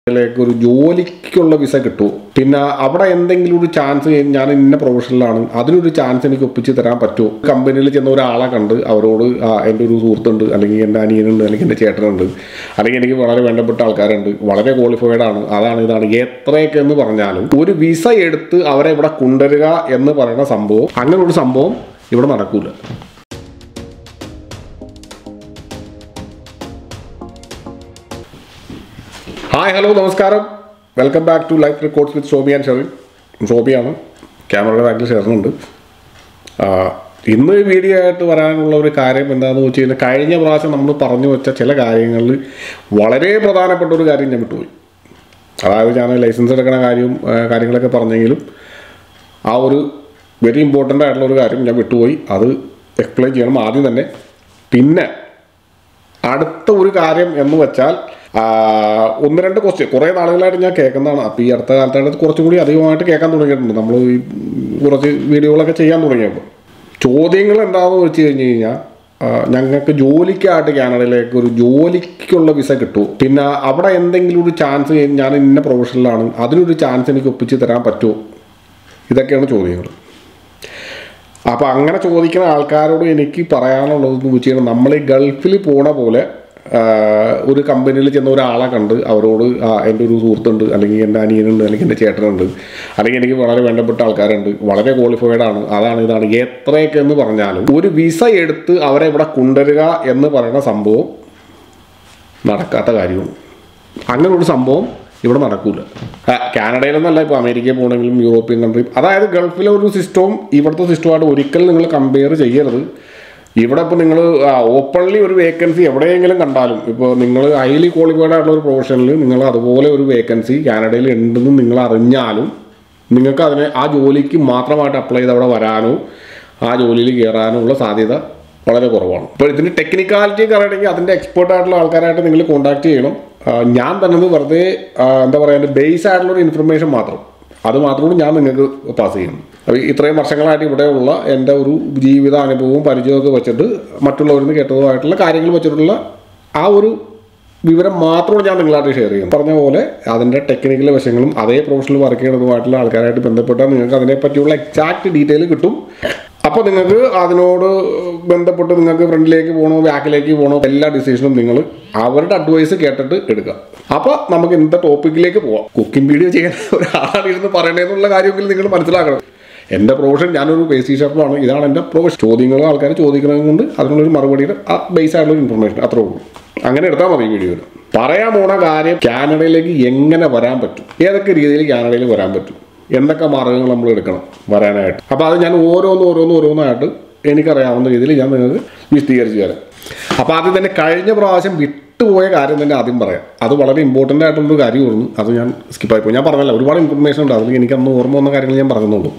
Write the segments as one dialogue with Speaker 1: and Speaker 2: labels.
Speaker 1: ലേക്ക് ഒരു ജോലിക്കുള്ള വിസ കിട്ടുമോ പിന്നെ അവിടെ എന്തെങ്കിലും ഒരു ചാൻസ് ഞാൻ ഇന്ന പ്രൊഫഷനിലാണ് അതിനൊരു ചാൻസ് എനിക്ക് ഒപ്പിച്ച് തരാൻ പറ്റുമോ കമ്പനിയിൽ ചെന്ന ഒരാളെ കണ്ട് അവരോട് ആ എൻ്റെ ഒരു സുഹൃത്തുണ്ട് അല്ലെങ്കിൽ എൻ്റെ അനിയനുണ്ട് അല്ലെങ്കിൽ എൻ്റെ ചേട്ടനുണ്ട് അല്ലെങ്കിൽ എനിക്ക് വളരെ വേണ്ടപ്പെട്ട ആൾക്കാരുണ്ട് വളരെ ക്വാളിഫൈഡ് ആണ് അതാണ് ഇതാണ് എത്രയൊക്കെ എന്ന് പറഞ്ഞാലും ഒരു വിസ എടുത്ത് അവരെ ഇവിടെ കൊണ്ടുവരിക എന്ന് പറയുന്ന സംഭവം അങ്ങനെ ഒരു സംഭവം ഇവിടെ നടക്കൂല ഹായ് ഹലോ നമസ്കാരം welcome back to Life Records with Shobi and Sherin ഷോബിയാണ് ക്യാമറയുടെ ബാക്കിൽ ഷെറിനുണ്ട് ഇന്ന് വീഡിയോ ആയിട്ട് വരാനുള്ള ഒരു കാര്യം എന്താണെന്ന് വെച്ച് കഴിഞ്ഞാൽ കഴിഞ്ഞ പ്രാവശ്യം നമ്മൾ പറഞ്ഞു വെച്ച ചില കാര്യങ്ങളിൽ വളരെ പ്രധാനപ്പെട്ട ഒരു കാര്യം ഞാൻ വിട്ടുപോയി അതായത് ഞാൻ ലൈസൻസ് എടുക്കുന്ന കാര്യം ആ, കാര്യങ്ങളൊക്കെ പറഞ്ഞെങ്കിലും ആ ഒരു വെരി ഇമ്പോർട്ടൻ്റ് ആയിട്ടുള്ള ഒരു കാര്യം ഞാൻ വിട്ടുപോയി അത് എക്സ്പ്ലെയിൻ ചെയ്യണം ആദ്യം തന്നെ പിന്നെ അടുത്ത ഒരു കാര്യം എന്ന് വെച്ചാൽ ആ, ഒന്ന് രണ്ട് ക്വസ്റ്റ്യൻ കുറേ നാളുകളായിട്ട് ഞാൻ കേൾക്കുന്നതാണ് അപ്പോൾ ഈ അടുത്ത കാലത്തായിട്ട് കുറച്ചും കൂടി അധികമായിട്ട് കേൾക്കാൻ തുടങ്ങിയിട്ടുണ്ട് നമ്മൾ ഈ കുറച്ച് വീഡിയോകളൊക്കെ ചെയ്യാൻ തുടങ്ങിയപ്പോൾ ചോദ്യങ്ങൾ എന്താണെന്ന് വെച്ച് കഴിഞ്ഞ് കഴിഞ്ഞാൽ ആ, ഞങ്ങൾക്ക് ജോലിക്കായിട്ട് കാനഡയിലേക്ക് ഒരു ജോലിക്കുള്ള വിസ കിട്ടുമോ പിന്നെ അവിടെ എന്തെങ്കിലും ഒരു ചാൻസ് ഞാൻ ഇന്ന പ്രൊഫഷനിലാണ് അതിനൊരു ചാൻസ് എനിക്ക് ഒപ്പിച്ച് തരാൻ പറ്റുമോ ഇതൊക്കെയാണ് ചോദ്യങ്ങൾ അപ്പോൾ അങ്ങനെ ചോദിക്കുന്ന ആൾക്കാരോട് എനിക്ക് പറയാനുള്ളതെന്ന് വെച്ച് കഴിഞ്ഞാൽ നമ്മൾ ഈ ഗൾഫിൽ പോണ പോലെ ആ, ഒരു കമ്പനിയിൽ ചെന്ന ഒരാളെ കണ്ട് അവരോട് ആ എൻ്റെ ഒരു സുഹൃത്തുണ്ട് അല്ലെങ്കിൽ എൻ്റെ അനിയനുണ്ട് അല്ലെങ്കിൽ എൻ്റെ ചേട്ടനുണ്ട് അല്ലെങ്കിൽ എനിക്ക് വളരെ വേണ്ടപ്പെട്ട ആൾക്കാരുണ്ട് വളരെ ക്വാളിഫൈഡ് ആണ് അതാണ് ഇതാണ് എത്രയൊക്കെ എന്ന് പറഞ്ഞാലും ഒരു വിസ എടുത്ത് അവരെ ഇവിടെ കൊണ്ടുവരിക എന്ന് പറയുന്ന സംഭവം നടക്കാത്ത കാര്യമാണ് അങ്ങനെ ഒരു സംഭവം ഇവിടെ നടക്കൂല ആ, കാനഡയിലൊന്നല്ല ഇപ്പോൾ അമേരിക്കയിൽ പോകണമെങ്കിലും യൂറോപ്യൻ കൺട്രി അതായത് ഗൾഫിലെ ഒരു സിസ്റ്റവും ഇവിടുത്തെ സിസ്റ്റവുമായിട്ട് ഒരിക്കലും നിങ്ങൾ കമ്പയർ ചെയ്യരുത് ഇവിടെ ഇപ്പോൾ നിങ്ങൾ ഓപ്പൺലി ഒരു വേക്കൻസി എവിടെയെങ്കിലും കണ്ടാലും ഇപ്പോൾ നിങ്ങൾ ഹൈലി ക്വാളിഫൈഡ് ആയിട്ടുള്ള ഒരു പ്രൊഫഷനിൽ നിങ്ങൾ അതുപോലെ ഒരു വേക്കൻസി കാനഡയിൽ ഉണ്ടെന്ന് നിങ്ങൾ അറിഞ്ഞാലും നിങ്ങൾക്ക് അതിനെ ആ ജോലിക്ക് മാത്രമായിട്ട് അപ്ലൈ ചെയ്ത് അവിടെ വരാനോ ആ ജോലിയിൽ കയറാനോ ഉള്ള സാധ്യത വളരെ കുറവാണ് അപ്പോൾ ഇതിൻ്റെ ടെക്നിക്കാലിറ്റി ഒക്കെ അറിയണമെങ്കിൽ അതിൻ്റെ എക്സ്പേർട്ട് ആയിട്ടുള്ള ആൾക്കാരായിട്ട് നിങ്ങൾ കോൺടാക്ട് ചെയ്യണം ആ, ഞാൻ തന്നത് വെറുതെ ആ, എന്താ പറയുക ബേസ് ആയിട്ടുള്ള ഒരു ഇൻഫർമേഷൻ മാത്രം അത് മാത്രമാണ് ഞാൻ നിങ്ങൾക്ക് പാസ് ചെയ്യുന്നത് അപ്പോൾ ഇത്രയും വർഷങ്ങളായിട്ട് ഇവിടെയുള്ള എൻ്റെ ഒരു ജീവിത അനുഭവവും പരിചയമൊക്കെ വെച്ചിട്ട് മറ്റുള്ളവരിൽ നിന്ന് കേട്ടതുമായിട്ടുള്ള കാര്യങ്ങൾ വെച്ചിട്ടുള്ള ആ ഒരു വിവരം മാത്രമാണ് ഞാൻ നിങ്ങളായിട്ട് ഷെയർ ചെയ്യുന്നത് പറഞ്ഞ പോലെ അതിൻ്റെ ടെക്നിക്കൽ വശങ്ങളും അതേ പ്രൊഫഷണൽ വർക്ക് ചെയ്യുന്നതുമായിട്ടുള്ള ആൾക്കാരായിട്ട് ബന്ധപ്പെട്ടാൽ നിങ്ങൾക്ക് അതിനെപ്പറ്റിയുള്ള എക്സാക്ട് ഡീറ്റെയിൽ കിട്ടും അപ്പോൾ നിങ്ങൾക്ക് അതിനോട് ബന്ധപ്പെട്ട് നിങ്ങൾക്ക് ഫ്രണ്ടിലേക്ക് പോകണോ ബാക്കിലേക്ക് പോകണോ എല്ലാ ഡിസിഷനും നിങ്ങൾ അവരുടെ അഡ്വൈസ് കേട്ടിട്ട് എടുക്കുക അപ്പോൾ നമുക്ക് ഇന്നത്തെ ടോപ്പിക്കിലേക്ക് പോവാം കുക്കിംഗ് വീഡിയോ ചെയ്യാൻ ഒരാളാണ് ഇരുന്ന് പറയണേന്നുള്ള കാര്യമെങ്കിലും നിങ്ങൾ മനസ്സിലാക്കണം എൻ്റെ പ്രൊഫഷൻ ഞാനൊരു പേസി ഷെഫാണ് ഇതാണ് എൻ്റെ പ്രൊഫഷൻ ചോദ്യങ്ങൾ ആൾക്കാർ ചോദിക്കുന്നത് കൊണ്ട് അതിനുള്ളൊരു മറുപടിയുടെ ആ ബേസ് ആയിട്ടുള്ള ഇൻഫർമേഷൻ അത്രേ ഉള്ളൂ അങ്ങനെ എടുത്താൽ മതി ഈ വീഡിയോയിൽ പറയാൻ പോണ കാര്യം കാനഡയിലേക്ക് എങ്ങനെ വരാൻ പറ്റും ഏതൊക്കെ രീതിയിൽ കാനഡയിൽ വരാൻ പറ്റും എന്തൊക്കെ മാർഗങ്ങൾ നമ്മൾ എടുക്കണം വരാനായിട്ട് അപ്പോൾ അത് ഞാൻ ഓരോന്ന് ഓരോന്ന് ഓരോന്നായിട്ട് എനിക്കറിയാവുന്ന രീതിയിൽ ഞാൻ നിങ്ങൾക്ക് വിശദീകരിച്ച് തരാം അപ്പോൾ ആദ്യം തന്നെ കഴിഞ്ഞ പ്രാവശ്യം വിട്ടുപോയ കാര്യം തന്നെ ആദ്യം പറയാം അത് വളരെ ഇമ്പോർട്ടൻ്റ് ആയിട്ടുള്ളൊരു കാര്യമായിരുന്നു അത് ഞാൻ സ്കിപ്പായി പോയി ഞാൻ പറഞ്ഞല്ലോ ഒരുപാട് ഇൻഫർമേഷൻ ഉണ്ട് അതിൽ എനിക്ക് അന്ന് ഓർമ്മ വന്ന കാര്യങ്ങൾ ഞാൻ പറഞ്ഞെന്നുള്ളൂ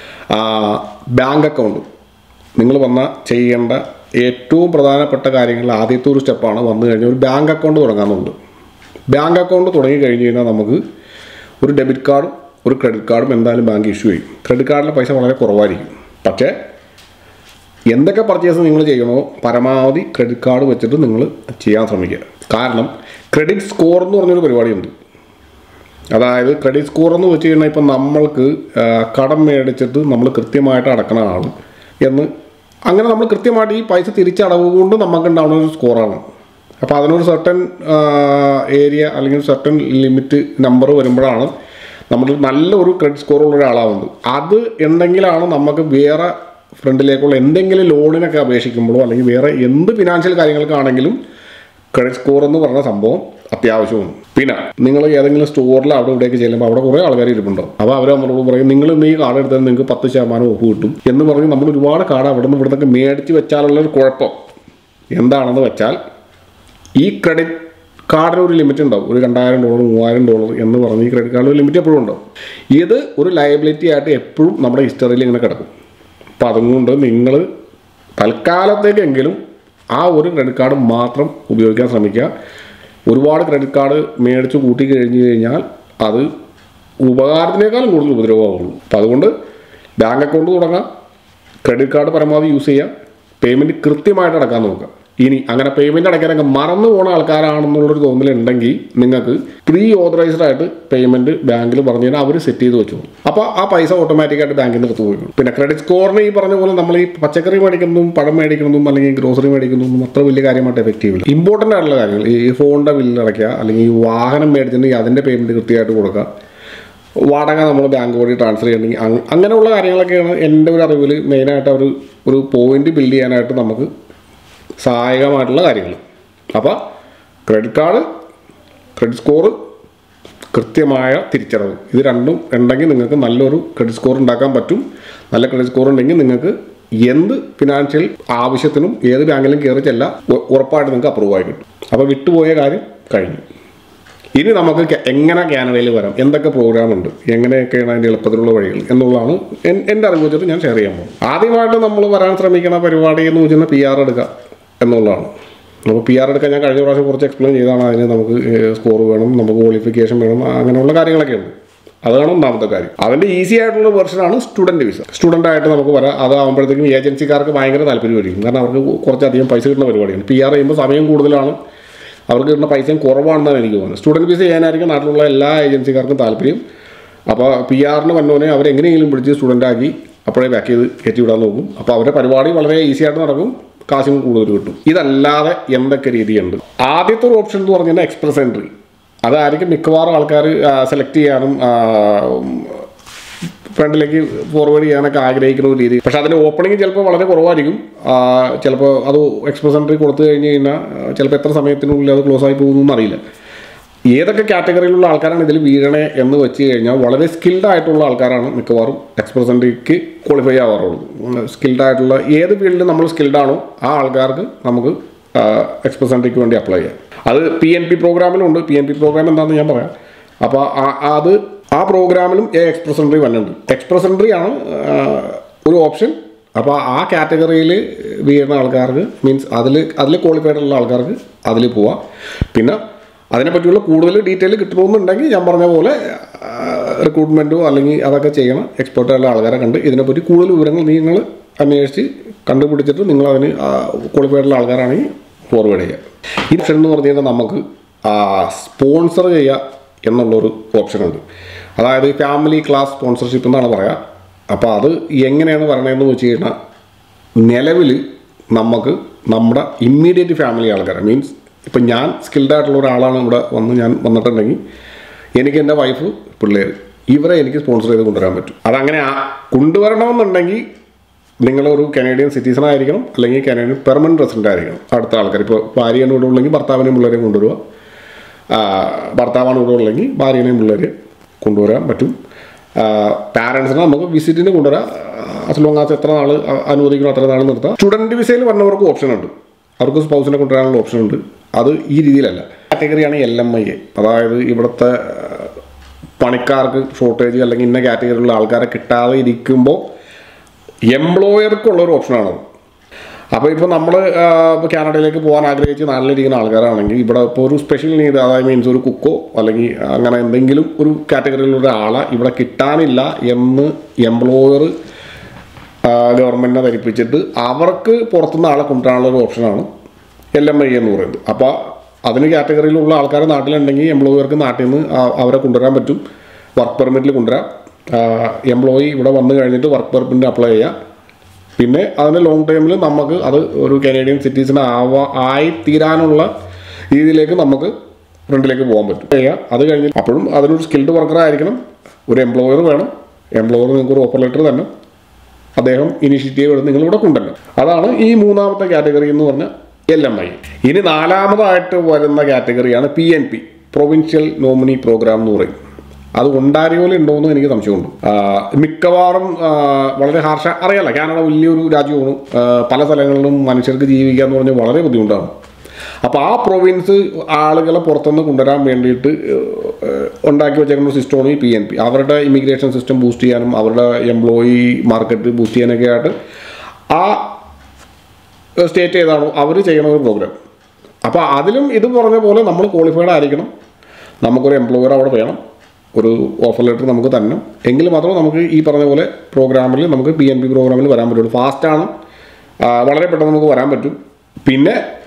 Speaker 1: ബാങ്ക് അക്കൗണ്ട് നിങ്ങൾ വന്ന ചെയ്യേണ്ട ഏറ്റവും പ്രധാനപ്പെട്ട കാര്യങ്ങൾ ആദ്യത്തെ ഒരു സ്റ്റെപ്പാണ് വന്നു കഴിഞ്ഞാൽ ഒരു ബാങ്ക് അക്കൗണ്ട് തുടങ്ങാമെന്നുണ്ട് ബാങ്ക് അക്കൗണ്ട് തുടങ്ങി കഴിഞ്ഞ് കഴിഞ്ഞാൽ നമുക്ക് ഒരു ഡെബിറ്റ് കാർഡും ഒരു ക്രെഡിറ്റ് കാർഡും എന്തായാലും ബാങ്ക് ഇഷ്യൂ ചെയ്യും ക്രെഡിറ്റ് കാർഡിലെ പൈസ വളരെ കുറവായിരിക്കും പക്ഷേ എന്തൊക്കെ പർച്ചേസ് നിങ്ങൾ ചെയ്യണോ പരമാവധി ക്രെഡിറ്റ് കാർഡ് വെച്ചിട്ട് നിങ്ങൾ ചെയ്യാൻ ശ്രമിക്കുക കാരണം ക്രെഡിറ്റ് സ്കോർ എന്ന് പറഞ്ഞൊരു പരിപാടിയുണ്ട് അതായത് ക്രെഡിറ്റ് സ്കോർ എന്ന് വെച്ച് കഴിഞ്ഞാൽ ഇപ്പം നമ്മൾക്ക് ആ, കടം മേടിച്ചിട്ട് നമ്മൾ കൃത്യമായിട്ട് അടക്കണതാണ് എന്ന് അങ്ങനെ നമ്മൾ കൃത്യമായിട്ട് ഈ പൈസ തിരിച്ചടവ് കൊണ്ട് നമുക്കുണ്ടാവുന്ന ഒരു സ്കോറാണ് അപ്പോൾ അതിനൊരു സർട്ടൻ ഏരിയ അല്ലെങ്കിൽ സർട്ടൻ ലിമിറ്റ് നമ്പർ വരുമ്പോഴാണ് നമ്മൾ നല്ല ഒരു ക്രെഡിറ്റ് സ്കോർ ഉള്ള ഒരാളാവുന്നത് അത് ഉണ്ടെങ്കിലാണ് നമുക്ക് വേറെ ഫ്രണ്ടിലേക്കുള്ള എന്തെങ്കിലും ലോണിനൊക്കെ അപേക്ഷിക്കുമ്പോഴോ അല്ലെങ്കിൽ വേറെ എന്ത് ഫിനാൻഷ്യൽ കാര്യങ്ങൾക്കാണെങ്കിലും ക്രെഡിറ്റ് സ്കോർ എന്ന് പറഞ്ഞ സംഭവം അത്യാവശ്യമാണ് പിന്നെ നിങ്ങൾ ഏതെങ്കിലും സ്റ്റോറിൽ അവിടെ ഇവിടെയൊക്കെ ചെല്ലുമ്പോൾ അവിടെ കുറേ ആൾക്കാർ ഇരിപ്പുണ്ടാവും അപ്പോൾ അവർ നമ്മളോട് പറയും നിങ്ങൾ ഇന്ന് ഈ കാർഡ് എടുത്താൽ നിങ്ങൾക്ക് പത്ത് ശതമാനം ഓഫ് കിട്ടും എന്ന് പറഞ്ഞ് നമ്മൾ ഒരുപാട് കാർഡ് അവിടെ നിന്ന് ഇവിടെ നിന്നൊക്കെ മേടിച്ച് വെച്ചാലുള്ള ഒരു കുഴപ്പം എന്താണെന്ന് വെച്ചാൽ ഈ ക്രെഡിറ്റ് കാർഡിന് ഒരു ലിമിറ്റ് ഉണ്ടാവും ഒരു രണ്ടായിരം ഡോളർ മൂവായിരം ഡോളർ എന്ന് പറഞ്ഞ് ഈ ക്രെഡിറ്റ് കാർഡിന് ഒരു ലിമിറ്റ് എപ്പോഴും ഉണ്ടാവും ഇത് ഒരു ലയബിലിറ്റി ആയിട്ട് എപ്പോഴും നമ്മുടെ ഹിസ്റ്ററിയിൽ ഇങ്ങനെ കിടക്കും അപ്പം അതുകൊണ്ട് നിങ്ങൾ തൽക്കാലത്തേക്കെങ്കിലും ആ ഒരു ക്രെഡിറ്റ് കാർഡ് മാത്രം ഉപയോഗിക്കാൻ ശ്രമിക്കുക ഒരുപാട് ക്രെഡിറ്റ് കാർഡ് മേടിച്ച് കൂട്ടി കഴിഞ്ഞ് കഴിഞ്ഞാൽ അത് ഉപകാരത്തിനേക്കാളും കൂടുതൽ ഉപദ്രവമാകുള്ളൂ അപ്പം അതുകൊണ്ട് ബാങ്ക് അക്കൗണ്ട് തുടങ്ങാം ക്രെഡിറ്റ് കാർഡ് പരമാവധി യൂസ് ചെയ്യുക പേയ്മെൻറ്റ് കൃത്യമായിട്ട് അടക്കാൻ നോക്കുക ഇനി അങ്ങനെ പേയ്മെന്റ് അടയ്ക്കാനൊക്കെ മറന്നു പോകുന്ന ആൾക്കാരാണെന്നുള്ളൊരു തോന്നലുണ്ടെങ്കിൽ നിങ്ങൾക്ക് പ്രീ ഓതറൈസ്ഡ് ആയിട്ട് പേയ്മെന്റ് ബാങ്കിൽ പറഞ്ഞു കഴിഞ്ഞാൽ അവർ സെറ്റ് ചെയ്ത് വെച്ചു അപ്പോൾ ആ പൈസ ഓട്ടോമാറ്റിക്കായിട്ട് ബാങ്കിൽ നിന്ന് പോയി പിന്നെ ക്രെഡിറ്റ് സ്കോറിന് ഈ പറഞ്ഞ പോലെ നമ്മൾ ഈ പച്ചക്കറി മേടിക്കുന്നതും പഴം മേടിക്കുന്നതും അല്ലെങ്കിൽ ഗ്രോസറി മേടിക്കുന്നതും അത്ര വലിയ കാര്യമായിട്ട് എഫക്റ്റീവ് ഇല്ല ഇമ്പോർട്ടൻ്റ് ആയിട്ടുള്ള കാര്യങ്ങൾ ഈ ഫോണിൻ്റെ ബില്ല് അടയ്ക്കുക അല്ലെങ്കിൽ ഈ വാഹനം മേടിച്ചിട്ടുണ്ടെങ്കിൽ അതിൻ്റെ പേയ്മെന്റ് കൃത്യമായിട്ട് കൊടുക്കുക വാടക നമ്മൾ ബാങ്ക് വഴി ട്രാൻസ്ഫർ ചെയ്യണമെങ്കിൽ അങ് അങ്ങനെയുള്ള കാര്യങ്ങളൊക്കെയാണ് എൻ്റെ ഒരു അറിവിൽ മെയിനായിട്ട് അവർ ഒരു പോയിന്റ് ബിൽഡ് ചെയ്യാനായിട്ട് നമുക്ക് സഹായകമായിട്ടുള്ള കാര്യങ്ങൾ അപ്പോൾ ക്രെഡിറ്റ് കാർഡ് ക്രെഡിറ്റ് സ്കോറ് കൃത്യമായ തിരിച്ചടവ് ഇത് രണ്ടും ഉണ്ടെങ്കിൽ നിങ്ങൾക്ക് നല്ലൊരു ക്രെഡിറ്റ് സ്കോർ ഉണ്ടാക്കാൻ പറ്റും നല്ല ക്രെഡിറ്റ് സ്കോർ ഉണ്ടെങ്കിൽ നിങ്ങൾക്ക് എന്ത് ഫിനാൻഷ്യൽ ആവശ്യത്തിനും ഏത് ബാങ്കിലും കയറി ചെല്ലാം ഉ- ഉറപ്പായിട്ട് നിങ്ങൾക്ക് അപ്രൂവ് ആയി കിട്ടും അപ്പോൾ വിട്ടുപോയ കാര്യം കഴിഞ്ഞു ഇനി നമുക്ക് ക- എങ്ങനെ കാനഡയിൽ വരാം എന്തൊക്കെ പ്രോഗ്രാം ഉണ്ട് എങ്ങനെയൊക്കെയാണ് അതിൻ്റെ എളുപ്പത്തിലുള്ള വഴികൾ എന്നുള്ളതാണ് എൻ- എൻ്റെ അറിവ് വെച്ചിട്ട് ഞാൻ ഷെയർ ചെയ്യാൻ പോകും ആദ്യമായിട്ട് നമ്മൾ വരാൻ ശ്രമിക്കുന്ന പരിപാടി എന്ന് വെച്ചാൽ പി ആർ എടുക്കുക എന്നുള്ളതാണ് അപ്പോൾ പി ആർ എടുക്കാൻ ഞാൻ കഴിഞ്ഞ പ്രാവശ്യം കുറച്ച് എക്സ്പ്ലെയിൻ ചെയ്താണ് അതിന് നമുക്ക് സ്കോർ വേണം നമുക്ക് ക്വാളിഫിക്കേഷൻ വേണം അങ്ങനെയുള്ള കാര്യങ്ങളൊക്കെ ഉണ്ട് അതാണ് ഒന്നാമത്തെ കാര്യം അതിൻ്റെ ഈസി ആയിട്ടുള്ള വെർഷനാണ് സ്റ്റുഡൻറ്റ് വിസ സ്റ്റുഡൻ്റ് ആയിട്ട് നമുക്ക് വരാം അതാകുമ്പോഴത്തേക്കും ഏജൻസിക്കാർക്ക് ഭയങ്കര താല്പര്യമായിരിക്കും കാരണം അവർക്ക് കുറച്ചധികം പൈസ കിട്ടുന്ന പരിപാടിയാണ് പി ആർ ചെയ്യുമ്പോൾ സമയം കൂടുതലാണ് അവർക്ക് കിട്ടുന്ന പൈസയും കുറവാണെന്നാണ് എനിക്ക് തോന്നുന്നത് സ്റ്റുഡൻറ്റ് വിസ ചെയ്യാനായിരിക്കും നാട്ടിലുള്ള എല്ലാ ഏജൻസിക്കാർക്കും താല്പര്യം അപ്പോൾ പി ആറിന് വന്നവനെ അവരെങ്ങനെയെങ്കിലും പിടിച്ച് സ്റ്റുഡൻ്റ് ആക്കി അപ്പോഴേ ബാക്ക് ചെയ്ത് കയറ്റി വിടാൻ നോക്കും അപ്പോൾ അവരുടെ പരിപാടി വളരെ ഈസി ആയിട്ട് നടക്കും കാശും കൂടുതൽ കിട്ടും ഇതല്ലാതെ എന്തൊക്കെ രീതിയുണ്ട് ആദ്യത്തെ ഒരു ഓപ്ഷൻ എന്ന് പറഞ്ഞാൽ എക്സ്പ്രസ് എൻട്രി അതായിരിക്കും മിക്കവാറും ആൾക്കാർ സെലക്ട് ചെയ്യാനും ആ, ഫ്രണ്ടിലേക്ക് ഫോർവേഡ് ചെയ്യാനൊക്കെ ആഗ്രഹിക്കുന്ന ഒരു രീതി പക്ഷെ അതിൻ്റെ ഓപ്പണിംഗ് ചിലപ്പോൾ വളരെ കുറവായിരിക്കും ആ, ചിലപ്പോൾ അത് എക്സ്പ്രസ് എൻട്രി കൊടുത്തു കഴിഞ്ഞ് കഴിഞ്ഞാൽ ആ, ചിലപ്പോൾ എത്ര സമയത്തിനുള്ളിൽ അത് ക്ലോസ് ആയി പോകുന്നു അറിയില്ല ഏതൊക്കെ കാറ്റഗറിയിലുള്ള ആൾക്കാരാണ് ഇതിൽ വീഴണേ എന്ന് വെച്ച് കഴിഞ്ഞാൽ വളരെ സ്കിൽഡ് ആയിട്ടുള്ള ആൾക്കാരാണ് മിക്കവാറും എക്സ്പ്രസ് എൻട്രിക്ക് ക്വാളിഫൈ ആവാറുള്ളൂ സ്കിൽഡ് ആയിട്ടുള്ള ഏത് ഫീൽഡിൽ നമ്മൾ സ്കിൽഡ് ആണോ ആ ആൾക്കാർക്ക് നമുക്ക് എക്സ്പ്രസ് എൻട്രിക്ക് വേണ്ടി അപ്ലൈ ചെയ്യാം അത് പി എൻ പി പ്രോഗ്രാമിലുണ്ട് പി എൻ പി പ്രോഗ്രാം എന്താണെന്ന് ഞാൻ പറയാം അപ്പോൾ അത് ആ പ്രോഗ്രാമിലും എ എക്സ്പ്രസ് എൻട്രി വന്നിട്ടുണ്ട് എക്സ്പ്രസ് എൻട്രി ആണ് ആ, ഒരു ഓപ്ഷൻ അപ്പോൾ ആ കാറ്റഗറിയിൽ വീഴുന്ന ആൾക്കാർക്ക് മീൻസ് അതിൽ അതിൽ ക്വാളിഫൈഡ് ഉള്ള ആൾക്കാർക്ക് അതിൽ പോവാം പിന്നെ അതിനെപ്പറ്റിയുള്ള കൂടുതൽ ഡീറ്റെയിൽ കിട്ടണമെന്നുണ്ടെങ്കിൽ ഞാൻ പറഞ്ഞ പോലെ റിക്രൂട്ട്മെൻറ്റോ അല്ലെങ്കിൽ അതൊക്കെ ചെയ്യണം എക്സ്പേർട്ട് ആയിട്ടുള്ള ആൾക്കാരെ കണ്ട് ഇതിനെപ്പറ്റി കൂടുതൽ വിവരങ്ങൾ നിങ്ങൾ അന്വേഷിച്ച് കണ്ടുപിടിച്ചിട്ട് നിങ്ങൾ അതിന് ക്വാളിഫൈഡ് ഉള്ള ആൾക്കാരാണെങ്കിൽ ഫോർവേഡ് ചെയ്യുക ഈ ഓപ്ഷൻ എന്ന് പറഞ്ഞു കഴിഞ്ഞാൽ നമുക്ക് സ്പോൺസർ ചെയ്യുക എന്നുള്ളൊരു ഓപ്ഷനുണ്ട് അതായത് ഫാമിലി ക്ലാസ് സ്പോൺസർഷിപ്പ് എന്നാണ് പറയുക അപ്പോൾ അത് എങ്ങനെയാണ് പറയണതെന്ന് വെച്ച് കഴിഞ്ഞാൽ നിലവിൽ നമുക്ക് നമ്മുടെ ഇമ്മീഡിയറ്റ് ഫാമിലി ആൾക്കാരെ മീൻസ് ഇപ്പം ഞാൻ സ്കിൽഡ് ആയിട്ടുള്ള ഒരാളാണ് ഇവിടെ വന്ന് ഞാൻ വന്നിട്ടുണ്ടെങ്കിൽ എനിക്ക് എൻ്റെ വൈഫ് പിള്ളേർ ഇവരെ എനിക്ക് സ്പോൺസർ ചെയ്ത് കൊണ്ടുവരാൻ പറ്റും അതങ്ങനെ ആ- കൊണ്ടുവരണമെന്നുണ്ടെങ്കിൽ നിങ്ങളൊരു കനേഡിയൻ സിറ്റിസൺ ആയിരിക്കണം അല്ലെങ്കിൽ കനേഡിയൻ പെർമനന്റ് റെസിഡന്റ് ആയിരിക്കണം അടുത്ത ആൾക്കാർ ഇപ്പോൾ ഭാര്യയാണ് ഇവിടെ ഉള്ളെങ്കിൽ ഭർത്താവിനെയും പിള്ളേരെയും കൊണ്ടുവരിക ആ, ഭർത്താവാണ് ഇവിടെ ഉള്ളെങ്കിൽ ഭാര്യനെയും പിള്ളേരെ കൊണ്ടുവരാൻ പറ്റും പാരൻസിനെ നമുക്ക് വിസിറ്റിന് കൊണ്ടുവരാം അസ് ലോങ് ആസ് എത്ര നാൾ അനുവദിക്കണം അത്ര നാൾ നിർത്താം സ്റ്റുഡൻറ്റ് വിസയിൽ വന്നവർക്ക് ഓപ്ഷൻ ഉണ്ട് അവർക്ക് സ്പൗസിനെ കൊണ്ടുവരാനുള്ള ഓപ്ഷൻ ഉണ്ട് അത് ഈ രീതിയിലല്ല കാറ്റഗറിയാണ് എൽ എം ഐ എ അതായത് ഇവിടുത്തെ ആ, പണിക്കാർക്ക് ഷോർട്ടേജ് അല്ലെങ്കിൽ ഇന്ന കാറ്റഗറിയിലുള്ള ആൾക്കാരെ കിട്ടാതെ ഇരിക്കുമ്പോൾ എംപ്ലോയർക്കുള്ള ഒരു ഓപ്ഷനാണത് അപ്പോൾ ഇപ്പോൾ നമ്മൾ ഇപ്പോൾ കാനഡയിലേക്ക് പോകാൻ ആഗ്രഹിച്ച് നാട്ടിലിരിക്കുന്ന ആൾക്കാരാണെങ്കിൽ ഇവിടെ ഇപ്പോൾ ഒരു സ്പെഷ്യൽ നീഡ് അതായത് മീൻസ് ഒരു കുക്കോ അല്ലെങ്കിൽ അങ്ങനെ എന്തെങ്കിലും ഒരു കാറ്റഗറിയിലുള്ള ഒരാളെ ഇവിടെ കിട്ടാനില്ല എന്ന് എംപ്ലോയർ ഗവൺമെൻറ്റിനെ ധരിപ്പിച്ചിട്ട് അവർക്ക് പുറത്തുനിന്ന് ആളെ കൊണ്ടുവരാനുള്ള ഒരു ഓപ്ഷനാണ് എൽ എം ഐ എന്ന് പറയുന്നത് അപ്പോൾ അതിന് കാറ്റഗറിയിലുള്ള ആൾക്കാർ നാട്ടിലുണ്ടെങ്കിൽ എംപ്ലോയർക്ക് നാട്ടിൽ നിന്ന് ആ- അവരെ കൊണ്ടുവരാൻ പറ്റും വർക്ക് പെർമിറ്റിൽ കൊണ്ടുവരാം എംപ്ലോയി ഇവിടെ വന്നു കഴിഞ്ഞിട്ട് വർക്ക് പെർമിറ്റിന് അപ്ലൈ ചെയ്യാം പിന്നെ അതിന് ലോങ് ടൈമിൽ നമുക്ക് അത് ഒരു കനേഡിയൻ സിറ്റിസൺ ആവാ ആയി തീരാനുള്ള രീതിയിലേക്ക് നമുക്ക് ഫ്രണ്ടിലേക്ക് പോകാൻ പറ്റും ചെയ്യാം അത് കഴിഞ്ഞ് അപ്പോഴും അതിനൊരു സ്കിൽഡ് വർക്കർ ആയിരിക്കണം ഒരു എംപ്ലോയർ വേണം എംപ്ലോയർ നിങ്ങൾക്ക് ഒരു ഓഫർ ലെറ്റർ തന്നെ അദ്ദേഹം ഇനിഷ്യേറ്റീവ് എടുത്ത് നിങ്ങളിവിടെ കൊണ്ടുവരണം അതാണ് ഈ മൂന്നാമത്തെ കാറ്റഗറി എന്ന് പറഞ്ഞ എൽ എം ഐ ഇനി നാലാമതായിട്ട് വരുന്ന കാറ്റഗറിയാണ് P N P provincial nominee program എന്ന് പറയും അത് ഒണ്ടാരിയോയിൽ ഉണ്ടോ എന്ന് എനിക്ക് സംശയമുണ്ട് ആ, മിക്കവാറും ആ, വളരെ ഹാർഷ അറിയാലോ കാനഡ വലിയൊരു രാജ്യമാണ് ആ, പല സ്ഥലങ്ങളിലും മനുഷ്യർക്ക് ജീവിക്കുക എന്ന് പറഞ്ഞാൽ വളരെ ബുദ്ധിമുട്ടാണ് അപ്പോൾ ആ പ്രൊവിൻസ് ആളുകളെ പുറത്തുനിന്ന് കൊണ്ടുവരാൻ വേണ്ടിയിട്ട് ഏഹ്, ഉണ്ടാക്കി വെച്ചേക്കുന്ന സിസ്റ്റമാണ് ഈ പി എൻ പി അവരുടെ ഇമിഗ്രേഷൻ സിസ്റ്റം ബൂസ്റ്റ് ചെയ്യാനും അവരുടെ എംപ്ലോയി മാർക്കറ്റ് ബൂസ്റ്റ് ചെയ്യാനൊക്കെ ആയിട്ട് ആ സ്റ്റേറ്റ് ഏതാണോ അവർ ചെയ്യണ ഒരു പ്രോഗ്രാം അപ്പോൾ അതിലും ഇത് പറഞ്ഞ പോലെ നമ്മൾ ക്വാളിഫൈഡ് ആയിരിക്കണം നമുക്കൊരു എംപ്ലോയർ അവിടെ വേണം ഒരു ഓഫർ ലെറ്റർ നമുക്ക് തരണം എങ്കിൽ മാത്രമേ നമുക്ക് ഈ പറഞ്ഞ പോലെ പ്രോഗ്രാമിൽ നമുക്ക് പി എൻ പി പ്രോഗ്രാമിൽ വരാൻ പറ്റുള്ളൂ ഫാസ്റ്റാണ് വളരെ പെട്ടെന്ന് നമുക്ക് വരാൻ പറ്റും പിന്നെ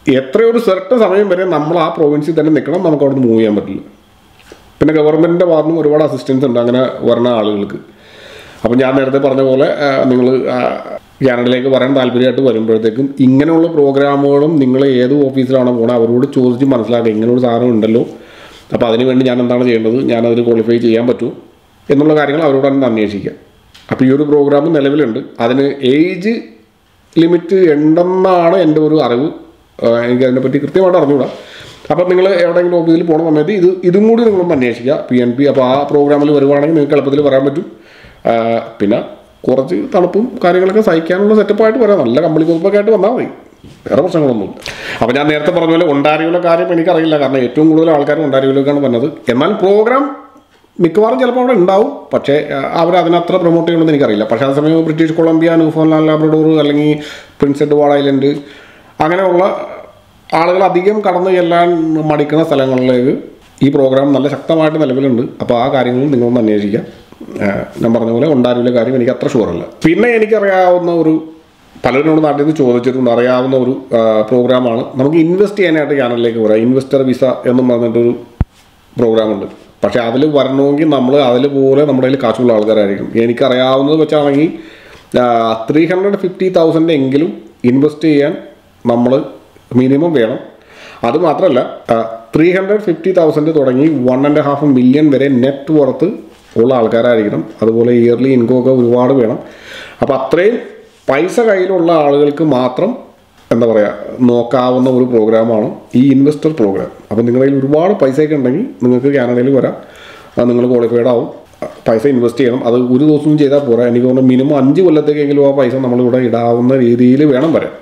Speaker 1: എത്രയോ ഒരു സെർട്ടൺ സമയം വരെ നമ്മൾ ആ പ്രൊവിൻസിൽ തന്നെ നിൽക്കണം നമുക്ക് അവിടെ നിന്ന് മൂവ് ചെയ്യാൻ പറ്റില്ല പിന്നെ ഗവൺമെൻറ്റിൻ്റെ ഭാഗത്തു നിന്ന് ഒരുപാട് അസിസ്റ്റൻസ് ഉണ്ട് അങ്ങനെ വരുന്ന ആളുകൾക്ക് അപ്പം ഞാൻ നേരത്തെ പറഞ്ഞ പോലെ നിങ്ങൾ കാനഡയിലേക്ക് വരാൻ താല്പര്യമായിട്ട് വരുമ്പോഴത്തേക്കും ഇങ്ങനെയുള്ള പ്രോഗ്രാമുകളും നിങ്ങൾ ഏത് ഓഫീസിലാണോ പോകണത് അവരോട് ചോദിച്ച് മനസ്സിലാക്കുക ഇങ്ങനെ ഒരു സാധനം ഉണ്ടല്ലോ അപ്പോൾ അതിന് വേണ്ടി ഞാൻ എന്താണ് ചെയ്യേണ്ടത് ഞാൻ അതിൽ ക്വാളിഫൈ ചെയ്യാൻ പറ്റും എന്നുള്ള കാര്യങ്ങൾ അവരോട് തന്നെ അന്വേഷിക്കുക അപ്പോൾ ഈ ഒരു പ്രോഗ്രാം നിലവിലുണ്ട് അതിന് ഏജ് ലിമിറ്റ് ഉണ്ടെന്നാണ് എൻ്റെ ഒരു അറിവ് ആ, എനിക്ക് അതിനെപ്പറ്റി കൃത്യമായിട്ട് അറിഞ്ഞുകൂടാ അപ്പം നിങ്ങൾ എവിടെയെങ്കിലും ഓഫീസിൽ പോകുന്ന സമയത്ത് ഇത് ഇതും കൂടി നിങ്ങളൊന്ന് അന്വേഷിക്കുക പി എൻ പി അപ്പോൾ ആ പ്രോഗ്രാമിൽ വരുവാണെങ്കിൽ നിങ്ങൾക്ക് എളുപ്പത്തിൽ വരാൻ പറ്റും ആ, പിന്നെ കുറച്ച് തണുപ്പും കാര്യങ്ങളൊക്കെ സഹിക്കാനുള്ള സെറ്റപ്പായിട്ട് വരാം നല്ല കമ്പിളി കുതിപ്പൊക്കെ ആയിട്ട് വന്നാൽ മതി വേറെ പ്രശ്നങ്ങളൊന്നുമില്ല അപ്പോൾ ഞാൻ നേരത്തെ പറഞ്ഞ പോലെ ഒണ്ടാരിയോയിലെ കാര്യം എനിക്കറിയില്ല കാരണം ഏറ്റവും കൂടുതൽ ആൾക്കാർ ഒണ്ടാരിയോയിലേക്കാണ് വന്നത് എന്നാൽ പ്രോഗ്രാം മിക്കവാറും ചിലപ്പോൾ അവിടെ ഉണ്ടാവും പക്ഷേ അവർ അതിനത്ര പ്രൊമോട്ട് ചെയ്യണമെന്ന് എനിക്കറിയില്ല പക്ഷേ അതേസമയം ബ്രിട്ടീഷ് കൊളംബിയ ന്യൂഫോൺലാൻഡ് ലാബ്രഡോർ അല്ലെങ്കിൽ പ്രിൻസ് എഡ്വാർഡ് ഐലൻഡ് അങ്ങനെയുള്ള ആളുകൾ അധികം കടന്നു ചെല്ലാൻ മടിക്കുന്ന സ്ഥലങ്ങളിലേക്ക് ഈ പ്രോഗ്രാം നല്ല ശക്തമായിട്ട് നിലവിലുണ്ട് അപ്പോൾ ആ കാര്യങ്ങൾ നിങ്ങളൊന്ന് അന്വേഷിക്കാം ആ, ഞാൻ പറഞ്ഞ പോലെ ഉണ്ടാരിലെ കാര്യം എനിക്ക് അത്ര ഷുവറല്ല പിന്നെ എനിക്കറിയാവുന്ന ഒരു പലരോട് നാട്ടിൽ നിന്ന് ചോദിച്ചിട്ടുണ്ട് അറിയാവുന്ന ഒരു ആ, പ്രോഗ്രാമാണ് നമുക്ക് ഇൻവെസ്റ്റ് ചെയ്യാനായിട്ട് ചാനലിലേക്ക് വരാം ഇൻവെസ്റ്റർ വിസ എന്നും പറഞ്ഞിട്ടൊരു പ്രോഗ്രാമുണ്ട് പക്ഷേ അതിൽ വരണമെങ്കിൽ നമ്മൾ അതിൽ പോലെ നമ്മുടെ കയ്യിൽ കാശുള്ള ആൾക്കാരായിരിക്കും എനിക്കറിയാവുന്നത് വെച്ചാണെങ്കിൽ ത്രീ ഹൺഡ്രഡ് ഫിഫ്റ്റി തൗസൻഡ് എങ്കിലും ഇൻവെസ്റ്റ് ചെയ്യാൻ നമ്മൾ മിനിമം വേണം അത് മാത്രമല്ല ത്രീ ഹൺഡ്രഡ് ഫിഫ്റ്റി തൗസൻഡ് തുടങ്ങി വൺ ആൻഡ് ഹാഫ് മില്യൺ വരെ നെറ്റ് വർത്ത് ഉള്ള ആൾക്കാരായിരിക്കണം അതുപോലെ ഇയർലി ഇൻകം ഒക്കെ ഒരുപാട് വേണം അപ്പോൾ അത്രയും പൈസ കയ്യിലുള്ള ആളുകൾക്ക് മാത്രം എന്താ പറയുക നോക്കാവുന്ന ഒരു പ്രോഗ്രാമാണ് ഈ ഇൻവെസ്റ്റർ പ്രോഗ്രാം അപ്പോൾ നിങ്ങളുടെ കയ്യിൽ ഒരുപാട് പൈസയൊക്കെ ഉണ്ടെങ്കിൽ നിങ്ങൾക്ക് കാനഡയിൽ വരാം അത് നിങ്ങൾ ക്വാളിഫൈഡ് ആവും പൈസ ഇൻവെസ്റ്റ് ചെയ്യണം അത് ഒരു ദിവസം ചെയ്താൽ പോരാ എനിക്ക് തോന്നുന്നു മിനിമം അഞ്ച് കൊല്ലത്തേക്കെങ്കിലും ആ പൈസ നമ്മളിവിടെ ഇടാവുന്ന രീതിയിൽ വേണം വരാൻ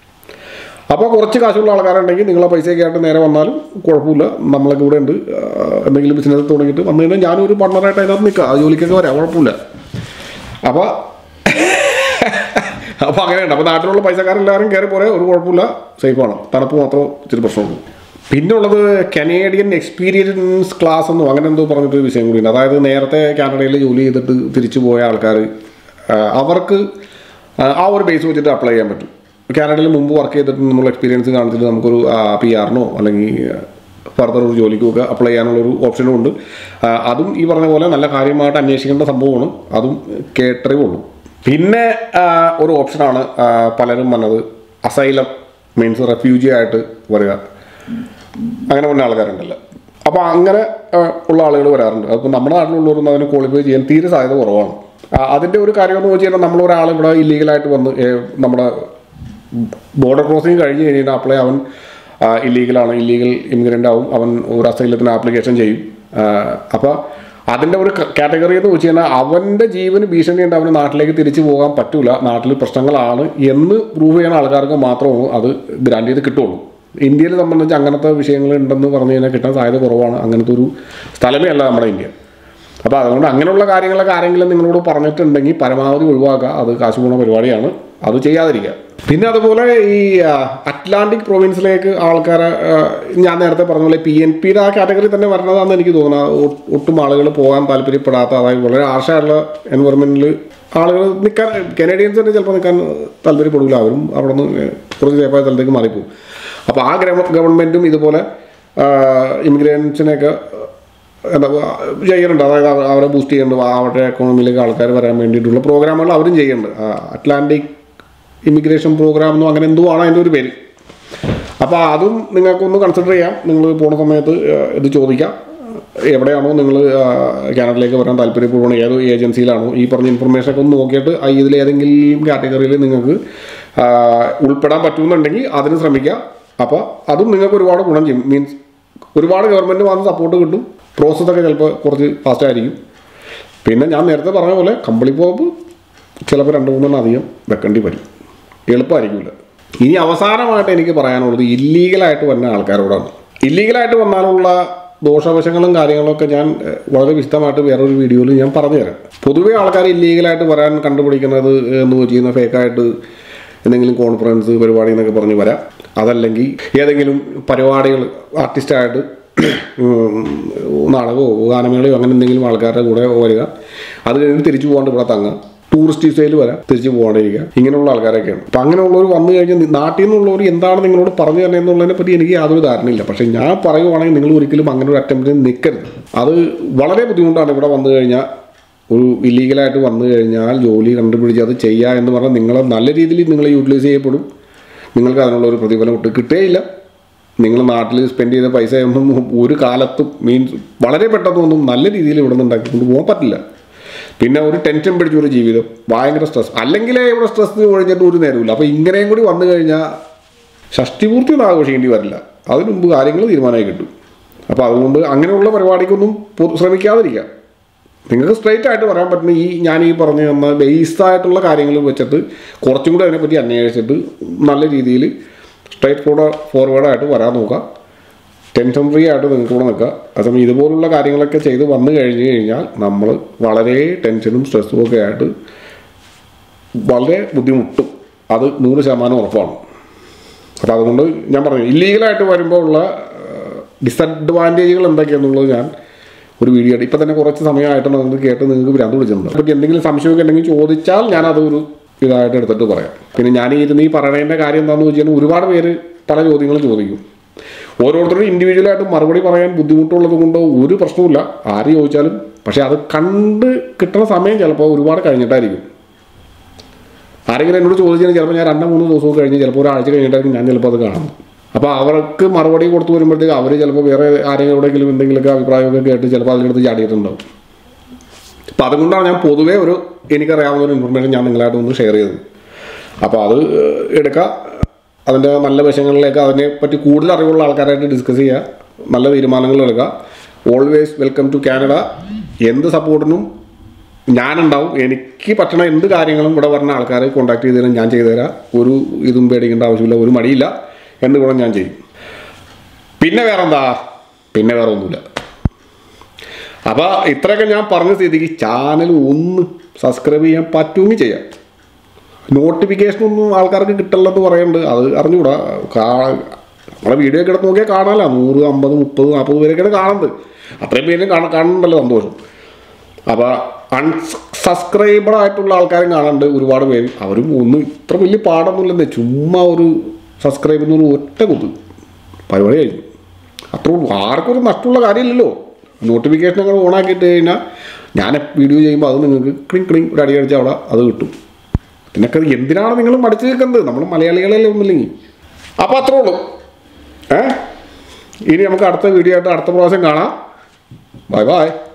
Speaker 1: അപ്പോൾ കുറച്ച് കാശുള്ള ആൾക്കാരുണ്ടെങ്കിൽ നിങ്ങളെ പൈസയൊക്കെ ആയിട്ട് നേരെ വന്നാലും കുഴപ്പമില്ല നമ്മളൊക്കെ ഇവിടെ ഉണ്ട് ആ, എന്തെങ്കിലും ബിസിനസ് തുടങ്ങിയിട്ട് വന്നു കഴിഞ്ഞാൽ ഞാനൊരു പാർട്ണറായിട്ട് അതിനകത്ത് നിൽക്കാം ആ ജോലിക്കൊക്കെ വരാം കുഴപ്പമില്ല അപ്പോൾ അപ്പോൾ അങ്ങനെയുണ്ട് അപ്പോൾ നാട്ടിലുള്ള പൈസക്കാരെല്ലാവരും കയറി പോരെ ഒരു കുഴപ്പമില്ല സേഫാണ് തണുപ്പ് മാത്രം ഇച്ചിരി പ്രശ്നമുള്ളൂ പിന്നെ ഉള്ളത് കനേഡിയൻ എക്സ്പീരിയൻസ് ക്ലാസ് എന്നോ അങ്ങനെ എന്തോ പറഞ്ഞിട്ട് വിഷയം കൂടിയുണ്ട് അതായത് നേരത്തെ കാനഡയിൽ ജോലി ചെയ്തിട്ട് തിരിച്ചു പോയ ആൾക്കാർ അവർക്ക് ആ, ആ ഒരു ബേസ് വെച്ചിട്ട് അപ്ലൈ ചെയ്യാൻ പറ്റും കാനഡയിൽ മുമ്പ് വർക്ക് ചെയ്തിട്ട് നമ്മൾ എക്സ്പീരിയൻസ് കാണിച്ചിട്ട് നമുക്കൊരു പി ആറിനോ അല്ലെങ്കിൽ ഫർദർ ഒരു ജോലിക്കും ഒക്കെ അപ്ലൈ ചെയ്യാനുള്ളൊരു ഓപ്ഷനും ഉണ്ട് ആ, അതും ഈ പറഞ്ഞ പോലെ നല്ല കാര്യമായിട്ട് അന്വേഷിക്കേണ്ട സംഭവമാണ് അതും കേട്ടറിവേ ഉള്ളൂ പിന്നെ ആ, ഒരു ഓപ്ഷനാണ് ആ, പലരും വന്നത് അസൈലം മീൻസ് റെഫ്യൂജി ആയിട്ട് വരിക അങ്ങനെ വന്ന ആൾക്കാരുണ്ടല്ലോ അപ്പോൾ അങ്ങനെ ആ, ഉള്ള ആളുകൾ വരാറുണ്ട് അപ്പോൾ നമ്മുടെ നാട്ടിലുള്ളവരൊന്നും അതിന് ക്വാളിഫൈ ചെയ്യാൻ തീരെ സാധ്യത കുറവാണ് ആ, അതിൻ്റെ ഒരു കാര്യം എന്ന് വെച്ച് കഴിഞ്ഞാൽ നമ്മളൊരാൾ ഇവിടെ ഇല്ലീഗലായിട്ട് വന്ന് ഏ, നമ്മുടെ ബോർഡർ ക്രോസിങ് കഴിഞ്ഞ് കഴിഞ്ഞാൽ അപ്ലൈ അവൻ ഇല്ലീഗലാണ് ഇല്ലീഗൽ ഇമിഗ്രൻ്റ് ആവും അവൻ ഒരു അസൈലത്തിന് ആപ്ലിക്കേഷൻ ചെയ്യും അപ്പോൾ അതിൻ്റെ ഒരു കാറ്റഗറി എന്ന് വെച്ച് കഴിഞ്ഞാൽ അവൻ്റെ ജീവന് ഭീഷണിയുണ്ട് അവന് നാട്ടിലേക്ക് തിരിച്ചു പോകാൻ പറ്റൂല നാട്ടിൽ പ്രശ്നങ്ങളാണ് എന്ന് പ്രൂവ് ചെയ്യുന്ന ആൾക്കാർക്ക് മാത്രമാണ് അത് ഗ്രാൻഡ് ചെയ്ത് കിട്ടുള്ളൂ ഇന്ത്യയിൽ സംബന്ധിച്ച് അങ്ങനത്തെ വിഷയങ്ങൾ ഉണ്ടെന്ന് പറഞ്ഞു കഴിഞ്ഞാൽ കിട്ടാൻ സാധ്യത കുറവാണ് അങ്ങനത്തെ ഒരു സ്ഥലമേ അല്ല നമ്മുടെ ഇന്ത്യ അപ്പോൾ അതുകൊണ്ട് അങ്ങനെയുള്ള കാര്യങ്ങളൊക്കെ ആരെങ്കിലും നിങ്ങളോട് പറഞ്ഞിട്ടുണ്ടെങ്കിൽ പരമാവധി ഒഴിവാക്കുക അത് കാശ് പോകുന്ന പരിപാടിയാണ് അത് ചെയ്യാതിരിക്കുക പിന്നെ അതുപോലെ ഈ ആ, അറ്റ്ലാന്റിക് പ്രൊവിൻസിലേക്ക് ആൾക്കാരെ ആ, ഞാൻ നേരത്തെ പറഞ്ഞ പോലെ പി എൻ പിയുടെ ആ കാറ്റഗറി തന്നെ വരണതാണെന്ന് എനിക്ക് തോന്നുന്നത് ഒ- ഒട്ടും ആളുകൾ പോകാൻ താല്പര്യപ്പെടാത്ത അതായത് വളരെ ആർഷായുള്ള എൻവയറമെൻറ്റിൽ ആളുകൾ നിൽക്കാൻ കനേഡിയൻസ് തന്നെ ചിലപ്പോൾ നിൽക്കാൻ താല്പര്യപ്പെടില്ല അവരും അവിടെ നിന്ന് കുറച്ച് സേഫായ സ്ഥലത്തേക്ക് മാറിപ്പോകും അപ്പോൾ ആ ഗവൺമെൻറ്റും ഇതുപോലെ ഇമിഗ്രേഷനെയൊക്കെ എന്താ ചെയ്യുന്നുണ്ട് അതായത് അവ- അവരെ ബൂസ്റ്റ് ചെയ്യുന്നുണ്ട് അവരുടെ എക്കോണമിയിലേക്ക് ആൾക്കാർ വരാൻ വേണ്ടിയിട്ടുള്ള പ്രോഗ്രാമുകൾ അവരും ചെയ്യുന്നുണ്ട് ആ, അറ്റ്ലാന്റിക് ഇമിഗ്രേഷൻ പ്രോഗ്രാം എന്നോ അങ്ങനെ എന്തോ ആണ് അതിൻ്റെ ഒരു പേര് അപ്പോൾ അതും നിങ്ങൾക്കൊന്ന് കൺസിഡർ ചെയ്യാം നിങ്ങൾ പോണ സമയത്ത് ആ, ഇത് ചോദിക്കാം എവിടെയാണോ നിങ്ങൾ കാനഡയിലേക്ക് വരാൻ താല്പര്യപ്പെടുകയാണോ ഏത് ഏജൻസിയിലാണോ ഈ പറഞ്ഞ ഇൻഫർമേഷനൊക്കെ ഒന്ന് നോക്കിയിട്ട് ആ ഇതിൽ ഏതെങ്കിലും കാറ്റഗറിയിൽ നിങ്ങൾക്ക് ആ, ഉൾപ്പെടാൻ പറ്റുമെന്നുണ്ടെങ്കിൽ അതിന് ശ്രമിക്കുക അപ്പോൾ അതും നിങ്ങൾക്ക് ഒരുപാട് ഗുണം ചെയ്യും മീൻസ് ഒരുപാട് ഗവൺമെൻറ് വന്ന് സപ്പോർട്ട് കിട്ടും പ്രോസസ്സൊക്കെ ചിലപ്പോൾ കുറച്ച് ഫാസ്റ്റ് ആയിരിക്കും പിന്നെ ഞാൻ നേരത്തെ പറഞ്ഞ പോലെ കമ്പിളി പോപ്പ് ചിലപ്പോൾ രണ്ട് മൂന്നെണ്ണം അധികം വെക്കേണ്ടി വരും എളുപ്പമായിരിക്കില്ല ഇനി അവസാനമായിട്ട് എനിക്ക് പറയാനുള്ളത് ഇല്ലീഗലായിട്ട് വരുന്ന ആൾക്കാരോടാണ് ഇല്ലീഗലായിട്ട് വന്നാലുള്ള ദോഷവശങ്ങളും കാര്യങ്ങളൊക്കെ ഞാൻ ഏഹ്, വളരെ വിശദമായിട്ട് വേറൊരു വീഡിയോയിൽ ഞാൻ പറഞ്ഞുതരാം പൊതുവേ ആൾക്കാർ ഇല്ലീഗലായിട്ട് വരാൻ കണ്ടുപിടിക്കുന്നത് എന്ന് വെച്ച് കഴിഞ്ഞാൽ ഫേക്കായിട്ട് എന്തെങ്കിലും കോൺഫറൻസ് പരിപാടി എന്നൊക്കെ പറഞ്ഞ് വരാം അതല്ലെങ്കിൽ ഏതെങ്കിലും പരിപാടികൾ ആർട്ടിസ്റ്റായിട്ട് ഉം, നാടകമോ ഗാനമേളയോ അങ്ങനെ എന്തെങ്കിലും ആൾക്കാരുടെ കൂടെ വരിക അത് കഴിഞ്ഞ് തിരിച്ചു പോകാണ്ട് ഇവിടെ തങ്ങുക ടൂറിസ്റ്റ് വിസയിൽ വരാം തിരിച്ച് പോകാണ്ടിരിക്കുക ഇങ്ങനെയുള്ള ആൾക്കാരൊക്കെയാണ് അപ്പം അങ്ങനെയുള്ളവർ വന്നു കഴിഞ്ഞാൽ നി- നാട്ടിൽ നിന്നുള്ളവർ എന്താണ് നിങ്ങളോട് പറഞ്ഞു തന്നെ എന്നുള്ളതിനെ പറ്റി എനിക്ക് യാതൊരു ധാരണയില്ല പക്ഷേ ഞാൻ പറയുവാണെങ്കിൽ നിങ്ങൾ ഒരിക്കലും അങ്ങനെ ഒരു അറ്റംപ്റ്റിന് നിൽക്കരുത് അത് വളരെ ബുദ്ധിമുട്ടാണ് ഇവിടെ വന്നു കഴിഞ്ഞാൽ ഒരു ഇല്ലീഗലായിട്ട് വന്നു കഴിഞ്ഞാൽ ജോലി കണ്ടുപിടിച്ച് അത് ചെയ്യുക എന്ന് പറഞ്ഞാൽ നിങ്ങളെ നല്ല രീതിയിൽ നിങ്ങൾ യൂട്ടിലൈസ് ചെയ്യപ്പെടും നിങ്ങൾക്ക് അതിനുള്ള ഒരു പ്രതിഫലം ഒട്ടും കിട്ടുകയില്ല നിങ്ങൾ നാട്ടിൽ സ്പെൻഡ് ചെയ്ത പൈസ ഒന്നും ഒരു കാലത്തും മീൻസ് വളരെ പെട്ടെന്നൊന്നും നല്ല രീതിയിൽ ഇവിടെ നിന്ന് ഉണ്ടാക്കിക്കൊണ്ട് പോകാൻ പറ്റില്ല പിന്നെ ഒരു ടെൻഷൻ പിടിച്ച ഒരു ജീവിതം ഭയങ്കര സ്ട്രെസ് അല്ലെങ്കിലേ ഇവിടെ സ്ട്രെസ് ഒഴിഞ്ഞിട്ട് ഒരു നേരമില്ല അപ്പോൾ ഇങ്ങനെയും കൂടി വന്നു കഴിഞ്ഞാൽ ഷഷ്ടിപൂർത്തി ഒന്നും ആഘോഷിക്കേണ്ടി വരില്ല അതിനു മുമ്പ് കാര്യങ്ങൾ തീരുമാനമായി കിട്ടും അപ്പോൾ അതുകൊണ്ട് അങ്ങനെയുള്ള പരിപാടിക്കൊന്നും പൊ- ശ്രമിക്കാതിരിക്കുക നിങ്ങൾക്ക് സ്ട്രൈറ്റ് ആയിട്ട് പറയാൻ പറ്റുന്ന ഈ ഞാൻ ഈ പറഞ്ഞു തന്ന ബേസ്ഡ് ആയിട്ടുള്ള കാര്യങ്ങൾ വെച്ചിട്ട് കുറച്ചും കൂടി അതിനെപ്പറ്റി അന്വേഷിച്ചിട്ട് നല്ല രീതിയിൽ സ്ട്രൈറ്റ് ഫോർവേഡ് ഫോർവേഡായിട്ട് വരാൻ നോക്കുക ടെൻഷൻ ഫ്രീ ആയിട്ട് നിങ്ങൾക്ക് ഇവിടെ നിൽക്കുക അതും ഇതുപോലുള്ള കാര്യങ്ങളൊക്കെ ചെയ്ത് വന്നു കഴിഞ്ഞ് കഴിഞ്ഞാൽ നമ്മൾ വളരെ ടെൻഷനും സ്ട്രെസ്സും ഒക്കെ ആയിട്ട് വളരെ ബുദ്ധിമുട്ടും അത് നൂറ് ശതമാനം ഉറപ്പാണ് അപ്പോൾ അതുകൊണ്ട് ഞാൻ പറഞ്ഞു ഇല്ലീഗലായിട്ട് വരുമ്പോൾ ഉള്ള ഡിസഡ്വാൻറ്റേജുകൾ എന്തൊക്കെയാണെന്നുള്ളത് ഞാൻ ഒരു വീഡിയോ ആയിട്ട് ഇപ്പം തന്നെ കുറച്ച് സമയമായിട്ട് നിങ്ങൾക്ക് കേട്ട് നിങ്ങൾക്ക് ഭ്രാന്ത് വിളിച്ചിട്ടുണ്ട് അതിനെപ്പറ്റി എന്തെങ്കിലും സംശയമൊക്കെ ഉണ്ടെങ്കിൽ ചോദിച്ചാൽ ഞാനത് ഒരു ഇതായിട്ട് എടുത്തിട്ട് പറയാം പിന്നെ ഞാൻ ഈ ഇരുന്ന് ഈ പറയണതിൻ്റെ കാര്യം എന്താണെന്ന് വെച്ച് കഴിഞ്ഞാൽ ഒരുപാട് പേര് പല ചോദ്യങ്ങളും ചോദിക്കും ഓരോരുത്തരും ഇൻഡിവിജ്വലായിട്ട് മറുപടി പറയാൻ ബുദ്ധിമുട്ടുള്ളത് കൊണ്ട് ഒരു പ്രശ്നവുമില്ല ആര് ചോദിച്ചാലും പക്ഷേ അത് കണ്ട് കിട്ടുന്ന സമയം ചിലപ്പോൾ ഒരുപാട് കഴിഞ്ഞിട്ടായിരിക്കും ആരെങ്കിലും എന്നോട് ചോദിച്ചാൽ ചിലപ്പോൾ ഞാൻ രണ്ടോ മൂന്നോ ദിവസവും കഴിഞ്ഞ് ചിലപ്പോൾ ഒരാഴ്ച കഴിഞ്ഞിട്ടായിരിക്കും ഞാൻ ചിലപ്പോൾ അത് കാണുന്നത് അപ്പോൾ അവർക്ക് മറുപടി കൊടുത്തു വരുമ്പോഴത്തേക്ക് അവർ ചിലപ്പോൾ വേറെ ആരെങ്കിലും എവിടെയെങ്കിലും എന്തെങ്കിലുമൊക്കെ അഭിപ്രായമൊക്കെ കേട്ട് ചിലപ്പോൾ അതിലെടുത്ത് ചാടിയിട്ടുണ്ടാവും അപ്പോൾ അതുകൊണ്ടാണ് ഞാൻ പൊതുവേ ഒരു എനിക്കറിയാവുന്ന ഒരു ഇൻഫർമേഷൻ ഞാൻ നിങ്ങളായിട്ട് ഒന്ന് ഷെയർ ചെയ്തത് അപ്പോൾ അത് എടുക്കുക അതിൻ്റെ നല്ല വശങ്ങളിലേക്ക് അതിനെപ്പറ്റി കൂടുതൽ അറിവുള്ള ആൾക്കാരായിട്ട് ഡിസ്കസ് ചെയ്യുക നല്ല തീരുമാനങ്ങൾ എടുക്കുക ഓൾവേസ് വെൽക്കം ടു കാനഡ എന്ത് സപ്പോർട്ടിനും ഞാനുണ്ടാവും എനിക്ക് പറ്റണ എന്ത് കാര്യങ്ങളും ഇവിടെ പറഞ്ഞ ആൾക്കാരെ കോൺടാക്ട് ചെയ്ത് തരാൻ ഞാൻ ചെയ്തു തരാം ഒരു ഇതും പേടിക്കേണ്ട ആവശ്യമില്ല ഒരു മടിയില്ല എന്ത് ഗുണം ഞാൻ ചെയ്യും പിന്നെ വേറെന്താ പിന്നെ വേറെ ഒന്നുമില്ല അപ്പോൾ ഇത്രയൊക്കെ ഞാൻ പറഞ്ഞ സ്ഥിതിക്ക് ചാനൽ ഒന്ന് സബ്സ്ക്രൈബ് ചെയ്യാൻ പറ്റുമെങ്കിൽ ചെയ്യാം നോട്ടിഫിക്കേഷൻ ഒന്നും ആൾക്കാർക്ക് കിട്ടില്ലെന്ന് പറയുന്നുണ്ട് അത് അറിഞ്ഞുകൂടാ കാ നമ്മളെ വീഡിയോ ഒക്കെ എടുത്ത് നോക്കിയാൽ കാണാമല്ലോ നൂറ് അമ്പത് മുപ്പത് നാൽപ്പത് പേരൊക്കെയാണ് കാണുന്നത് അത്രയും പേരും കാണാൻ കാണുന്നുണ്ടല്ലോ സന്തോഷം അപ്പോൾ അൺസബ്സ്ക്രൈബഡ് ആയിട്ടുള്ള ആൾക്കാരും കാണാനുണ്ട് ഒരുപാട് പേര് അവരും ഒന്നും ഇത്ര വലിയ പാടൊന്നുമില്ലെന്നേ ചുമ്മാ ഒരു സബ്സ്ക്രൈബ് എന്നൊരു ഒറ്റ കുത്ത് പരിപാടി കഴിഞ്ഞു അത്രേ ഉള്ളൂ ആർക്കും ഒരു നഷ്ടമുള്ള കാര്യമില്ലല്ലോ നോട്ടിഫിക്കേഷൻ ഒക്കെ ഓൺ ആക്കിയിട്ട് കഴിഞ്ഞാൽ ഞാൻ വീഡിയോ ചെയ്യുമ്പോൾ അത് നിങ്ങൾക്ക് ക്ലിങ് ക്ലിങ് ഒരു അടി അടിച്ചാൽ അവിടെ അത് കിട്ടും പിന്നൊക്കെ അത് എന്തിനാണ് നിങ്ങൾ മടിച്ചു നിൽക്കുന്നത് നമ്മൾ മലയാളികളല്ലേ ഒന്നുമില്ലെങ്കിൽ അപ്പോൾ അത്രേ ഉള്ളൂ ഏ ഇനി നമുക്ക് അടുത്ത വീഡിയോ ആയിട്ട് അടുത്ത പ്രാവശ്യം കാണാം ബൈ ബൈ